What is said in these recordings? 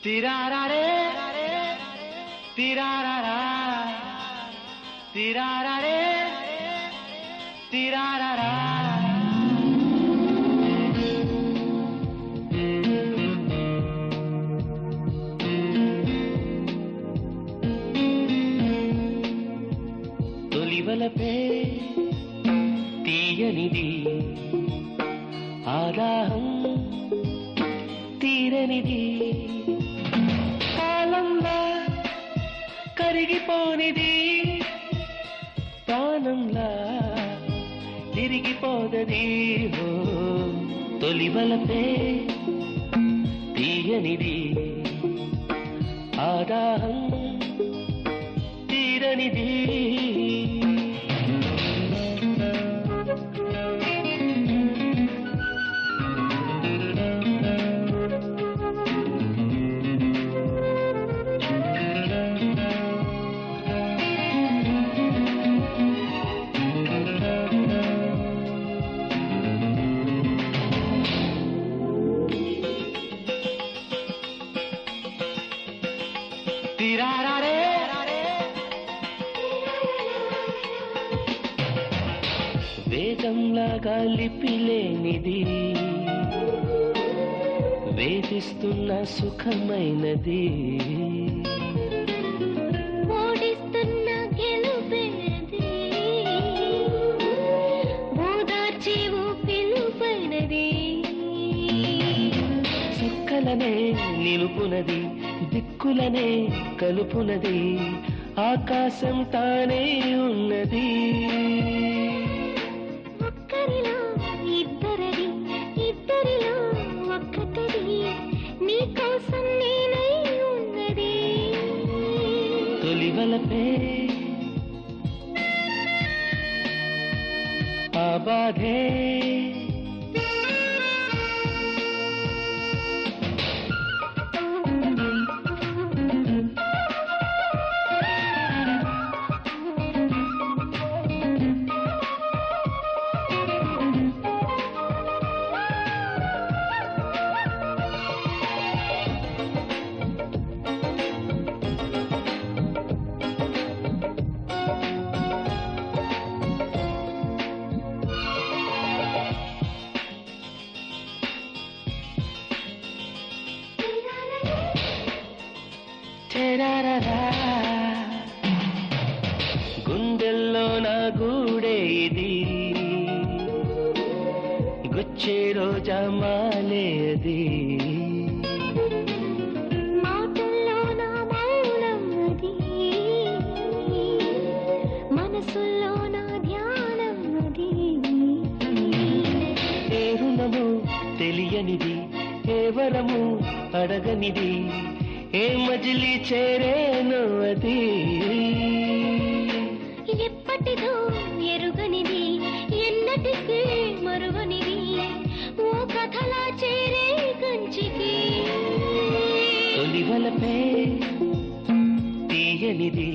తిరారే తిరారా తిరారే తిరారా తొలివలపే తీయనిది ఆదాహం తీరనిది కాలంలా కరిగిపోనిది ప్రాణంలా తిరిగిపోదది ఓ తొలివలపే తీయనిది ఆదాహం తీరనిది తిరారే వేగంలాగా లిపిలేనిది వేధిస్తున్న సుఖమైనది ఓడిస్తున్న గెలుపైనది ఓదార్చి పిలుపైనది చుక్కలనే నిలుపునది దిక్కులనే కలుపునది ఆకాశం తానే ఉన్నది ఒక్కరిలో ఇద్దరది ఇద్దరిలో ఒక్కటది నీ కోసం నేనై ఉన్నది తొలివలపే ఆ బాధే చెరారరా. గుండెల్లో నా గూడే ఇది గుచ్చే రోజా మాలే అది మాటల్లో నా మౌనం అది మనసులో నా ధ్యానం అది ఏ రుణము తెలియనిది ఏ వరము అడగనిది ఏ మజిలీ చేరేను అది ఎప్పటిదో ఎరుగనిది ఎన్నటికీ మరువనిది ఓ కథలా చేరే కంచికి తొలివలపే తీయనిది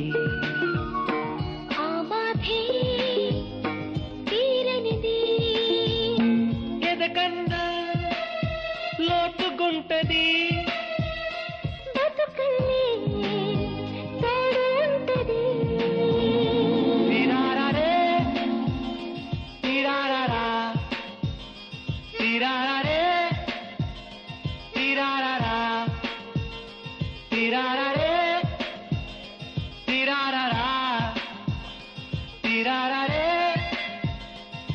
ఆ బాధే తీరనిది ఎదకన్నా లోతుగుంటది బతుకల్లే తోడు ఉంటది తిరారే తిరారా తిరారే తిరారా తిరారే తిరారా తిరారే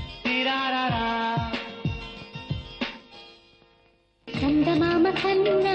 తిరారా చందమామ కన్నా